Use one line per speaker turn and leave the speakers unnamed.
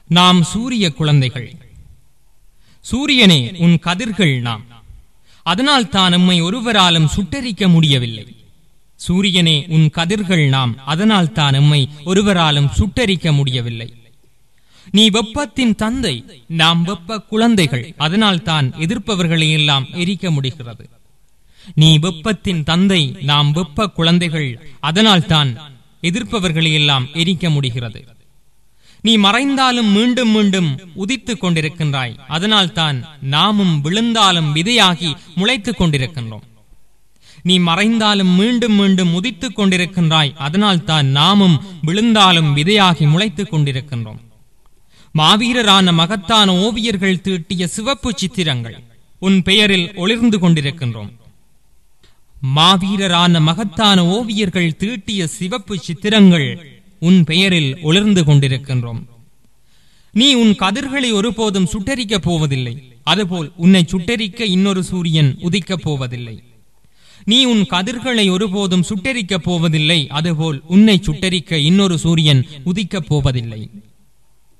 நாம் சூரிய குழந்தைகள் சூரியனே உன் கதிர்கள் நாம் அதனால் தான் நம்மை ஒருவராலும் சுட்டரிக்க முடியவில்லை சூரியனே உன் கதிர்கள் நாம் அதனால் தான் நம்மை ஒருவராலும் சுட்டரிக்க முடியவில்லை நீ வெப்பத்தின் தந்தை நாம் வெப்ப குழந்தைகள் அதனால் தான் எதிர்ப்பவர்களை எல்லாம் எரிக்க முடிகிறது நீ வெப்பத்தின் தந்தை நாம் வெப்ப குழந்தைகள் அதனால் தான் எதிர்ப்பவர்களை எல்லாம் எரிக்க முடிகிறது நீ மறைந்தாலும் மீண்டும் மீண்டும் உதித்துக் கொண்டிருக்கின்றாய் அதனால் தான் நாமும் விழுந்தாலும் விதையாகி முளைத்துக் கொண்டிருக்கின்றோம் நீ மறைந்தாலும் மீண்டும் மீண்டும் உதித்துக் கொண்டிருக்கின்றாய் அதனால் தான் நாமும் விழுந்தாலும் விதையாகி முளைத்துக் கொண்டிருக்கின்றோம் மாவீரரான மகத்தான ஓவியர்கள் தீட்டிய சிவப்பு சித்திரங்கள் உன் பெயரில் ஒளிர்ந்து கொண்டிருக்கின்றோம் மாவீரரான மகத்தான ஓவியர்கள் தீட்டிய சிவப்பு சித்திரங்கள் உன் பெயரில் ஒளிர்ந்து கொண்டிருக்கின்றோம் நீ உன் கதிர்களை ஒருபோதும் சுட்டரிக்கப் போவதில்லை அதுபோல் உன்னை சுட்டரிக்க இன்னொரு சூரியன் உதிக்கப் போவதில்லை நீ உன் கதிர்களை ஒருபோதும் சுட்டரிக்கப் போவதில்லை அதுபோல் உன்னை சுட்டரிக்க இன்னொரு சூரியன் உதிக்கப் போவதில்லை